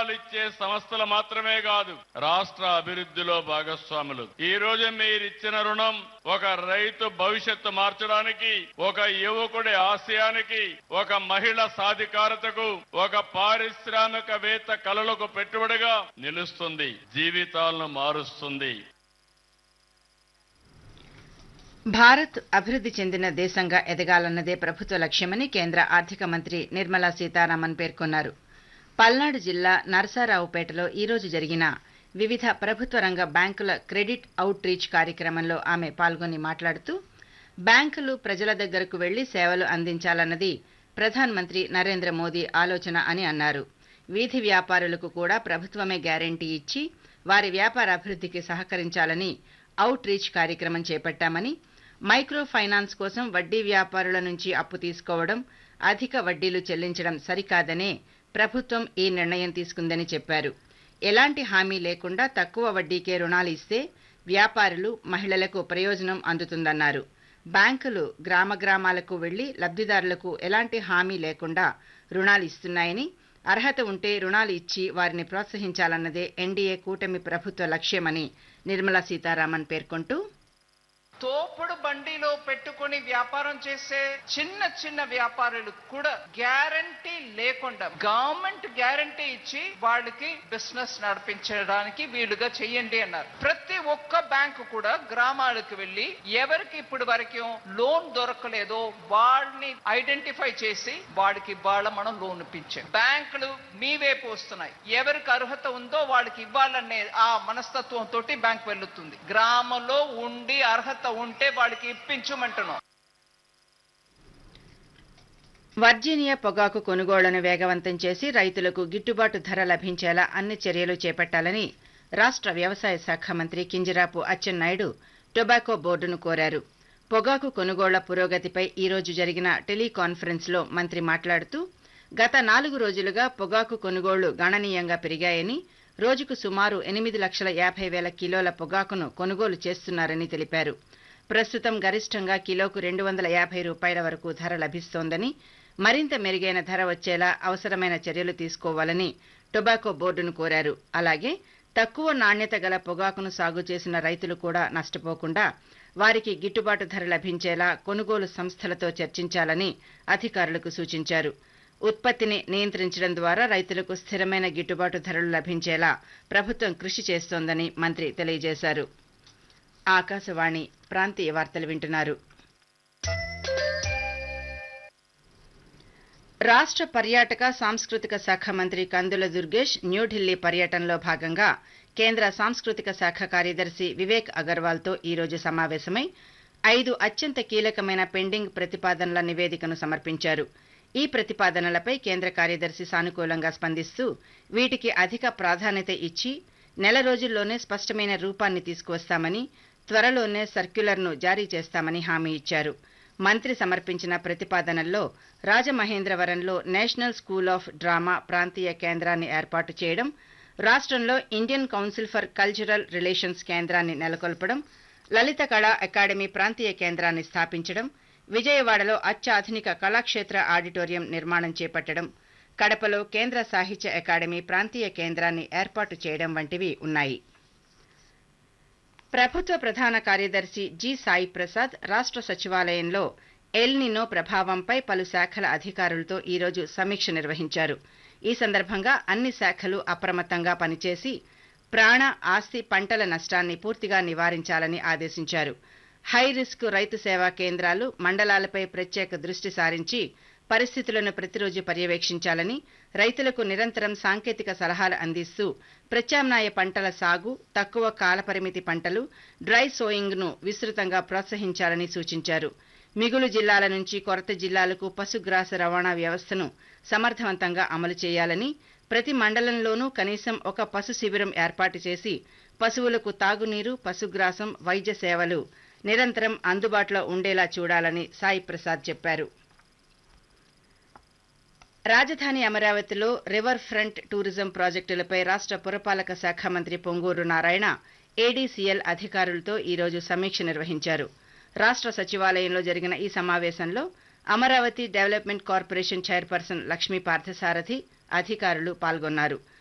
రుణాలు ఇచ్చే సంస్థలు మాత్రమే కాదు రాష్ట్ర అభివృద్ధిలో భాగస్వాములు ఈ రోజు మీరు ఇచ్చిన రుణం ఒక రైతు భవిష్యత్తు మార్చడానికి ఒక యువకుడి ఆశయానికి ఒక మహిళ సాధికారతకు ఒక పారిశ్రామికవేత్త కలలకు పెట్టుబడిగా నిలుస్తుంది జీవితాలను మారుస్తుంది భారత్ అభివృద్ధి చెందిన దేశంగా ఎదగాలన్నదే ప్రభుత్వ లక్ష్యమని కేంద్ర ఆర్థిక మంత్రి నిర్మలా సీతారామన్ పేర్కొన్నారు పల్నాడు జిల్లా నరసారావుపేటలో ఈరోజు జరిగిన వివిధ ప్రభుత్వ రంగ బ్యాంకుల క్రెడిట్ అవుట్ రీచ్ కార్యక్రమంలో ఆమె పాల్గొని మాట్లాడుతూ బ్యాంకులు ప్రజల దగ్గరకు వెళ్లి సేవలు అందించాలన్నది ప్రధానమంత్రి నరేంద్ర మోదీ ఆలోచన అని అన్నారు వీధి వ్యాపారులకు కూడా ప్రభుత్వమే గ్యారంటీ ఇచ్చి వారి వ్యాపార అభివృద్ధికి సహకరించాలని అవుట్ రీచ్ కార్యక్రమం చేపట్టామని మైక్రో ఫైనాన్స్ కోసం వడ్డీ వ్యాపారుల నుంచి అప్పు తీసుకోవడం అధిక వడ్డీలు చెల్లించడం సరికాదనే ప్రభుత్వం ఈ నిర్ణయం తీసుకుందని చెప్పారు ఎలాంటి హామీ లేకుండా తక్కువ వడ్డీకే రుణాలు ఇస్తే వ్యాపారులు మహిళలకు ప్రయోజనం అందుతుందన్నారు బ్యాంకులు గ్రామ గ్రామాలకు వెళ్లి లబ్ధిదారులకు ఎలాంటి హామీ లేకుండా రుణాలు ఇస్తున్నాయని అర్హత ఉంటే రుణాలు ఇచ్చి వారిని ప్రోత్సహించాలన్నదే ఎన్డీఏ కూటమి ప్రభుత్వ లక్ష్యమని నిర్మలా సీతారామన్ పేర్కొంటూ తోపుడు బండిలో పెట్టుకొని వ్యాపారం చేసే చిన్న చిన్న వ్యాపారులకు కూడా గ్యారంటీ లేకుండా గవర్నమెంట్ గ్యారంటీ ఇచ్చి వాళ్ళకి బిజినెస్ నడిపించడానికి వీలుగా చెయ్యండి అన్నారు ప్రతి ఒక్క బ్యాంకు కూడా గ్రామాలకు వెళ్లి ఎవరికి ఇప్పుడు వరకు లోన్ దొరకలేదో వాళ్ళని ఐడెంటిఫై చేసి వాడికి వాళ్ళ మనం లోన్ ఇప్పించాం బ్యాంకులు మీ వైపు వస్తున్నాయి ఎవరికి అర్హత ఉందో వాళ్ళకి ఇవ్వాలనే ఆ మనస్తత్వం తోటి బ్యాంక్ వెళ్తుంది గ్రామంలో ఉండి అర్హత ఉంటే వాడికి ఇప్పించమంటున్నాం వర్జీనియా పొగాకు కొనుగోళ్లను వేగవంతం చేసి రైతులకు గిట్టుబాటు ధర లభించేలా అన్ని చర్యలు చేపట్టాలని రాష్ట్ర వ్యవసాయ శాఖ మంత్రి కింజరాపు అచ్చెన్నాయుడు టొబాకో బోర్డును కోరారు పొగాకు కొనుగోళ్ల పురోగతిపై ఈరోజు జరిగిన టెలికాన్ఫరెన్స్లో మంత్రి మాట్లాడుతూ గత నాలుగు రోజులుగా పొగాకు కొనుగోళ్లు గణనీయంగా పెరిగాయని రోజుకు సుమారు ఎనిమిది లక్షల యాభై వేల కిలోల పొగాకును కొనుగోలు చేస్తున్నారని తెలిపారు ప్రస్తుతం గరిష్టంగా కిలోకు రెండు వందల యాభై రూపాయల వరకు ధర లభిస్తోందని మరింత మెరుగైన ధర వచ్చేలా అవసరమైన చర్యలు తీసుకోవాలని టొబాకో బోర్డును కోరారు అలాగే తక్కువ నాణ్యత గల పొగాకును సాగు చేసిన రైతులు కూడా నష్టపోకుండా వారికి గిట్టుబాటు ధర లభించేలా కొనుగోలు సంస్థలతో చర్చించాలని అధికారులకు సూచించారు ఉత్పత్తిని నియంత్రించడం ద్వారా రైతులకు స్థిరమైన గిట్టుబాటు ధరలు లభించేలా ప్రభుత్వం కృషి చేస్తోందని మంత్రి తెలియజేశారు ఆకాశవాణి ప్రాంతీయ వార్తలు వింటున్నారు రాష్ట్ర పర్యాటక సాంస్కృతిక శాఖ మంత్రి కందుల దుర్గేష్ న్యూఢిల్లీ పర్యటనలో భాగంగా కేంద్ర సాంస్కృతిక శాఖ కార్యదర్శి వివేక్ అగర్వాల్తో ఈరోజు సమావేశమై ఐదు అత్యంత కీలకమైన పెండింగ్ ప్రతిపాదనల నివేదికను సమర్పించారు ఈ ప్రతిపాదనలపై కేంద్ర కార్యదర్శి సానుకూలంగా స్పందిస్తూ వీటికి అధిక ప్రాధాన్యత ఇచ్చి నెల రోజుల్లోనే స్పష్టమైన రూపాన్ని తీసుకువస్తామని త్వరలోనే సర్క్యులర్ను జారీ చేస్తామని హామీ ఇచ్చారు మంత్రి సమర్పించిన ప్రతిపాదనల్లో రాజమహేంద్రవరంలో నేషనల్ స్కూల్ ఆఫ్ డ్రామా ప్రాంతీయ కేంద్రాన్ని ఏర్పాటు చేయడం రాష్ట్రంలో Indian council for cultural relations కేంద్రాన్ని నెలకొల్పడం లలిత కళా అకాడమీ ప్రాంతీయ కేంద్రాన్ని స్థాపించడం విజయవాడలో అత్యాధునిక కళాక్షేత్ర ఆడిటోరియం నిర్మాణం చేపట్టడం కడపలో కేంద్ర సాహిత్య అకాడమీ ప్రాంతీయ కేంద్రాన్ని ఏర్పాటు చేయడం వంటివి ఉన్నాయి ప్రభుత్వ ప్రధాన కార్యదర్శి జి సాయి ప్రసాద్ రాష్ట్ర సచివాలయంలో ఎల్నినో ప్రభావంపై పలు శాఖల అధికారులతో ఈరోజు సమీక్ష నిర్వహించారు ఈ సందర్భంగా అన్ని శాఖలు అప్రమత్తంగా పనిచేసి ప్రాణ ఆస్తి పంటల నష్టాన్ని పూర్తిగా నివారించాలని ఆదేశించారు హై రిస్క్ రైతు సేవా కేంద్రాలు మండలాలపై ప్రత్యేక దృష్టి సారించి పరిస్థితులను ప్రతిరోజు పర్యవేక్షించాలని రైతులకు నిరంతరం సాంకేతిక సలహాలు అందిస్తూ ప్రత్యామ్నాయ పంటల సాగు తక్కువ కాలపరిమితి పంటలు డ్రై సోయింగ్ను విస్తృతంగా ప్రోత్సహించాలని సూచించారు మిగులు జిల్లాల నుంచి కొరత జిల్లాలకు పశుగ్రాస రవాణా వ్యవస్థను సమర్థవంతంగా అమలు చేయాలని ప్రతి మండలంలోనూ కనీసం ఒక పశు శిబిరం ఏర్పాటు చేసి పశువులకు తాగునీరు పశుగ్రాసం వైద్య సేవలు నిరంతరం అందుబాటులో ఉండేలా చూడాలని సాయి ప్రసాద్ చెప్పారు రాజధాని అమరావతిలో రివర్ ఫ్రంట్ టూరిజం ప్రాజెక్టులపై రాష్ట్ర పురపాలక శాఖ మంత్రి పొంగూరు నారాయణ ఏడీసీఎల్ అధికారులతో ఈరోజు సమీక్ష నిర్వహించారు రాష్ట్ర సచివాలయంలో జరిగిన ఈ సమావేశంలో Amaravati development corporation chairperson Lakshmi Parthasarathi అధికారులు పాల్గొన్నారు